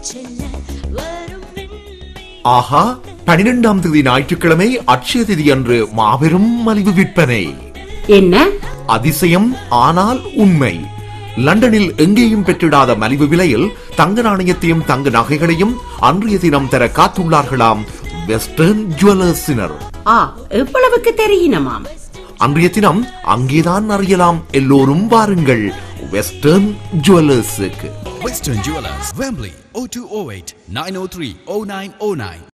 செல்ல வரும் வெண்மை ஆஹா பனிரெண்டாம் தேதி ஞாயிற்றுக்கிழமை அட்சய திதி அன்று மாபெரும் மலிவு விற்பனை என்ன அதிசயம் ஆனால் உண்மை லண்டனில் எங்கேயும் பெற்றிடாத மலிவு விலையில் தங்க நாணயத்தையும் தங்க நகைகளையும் அன்றைய தினம் தர காத்துள்ளார்களாம் வெஸ்டர்ன் ஜுவல்லர்ஸினர் ஆ எவ்வளவுக்கு தெரியுமாம் அன்றைய தினம் அங்கேதான் அறியலாம் எல்லோரும் வாருங்கள் வெஸ்டர்ன் ஜுவல்லர்ஸுக்கு Western Jewelers, Wembley, 0208 903 0909.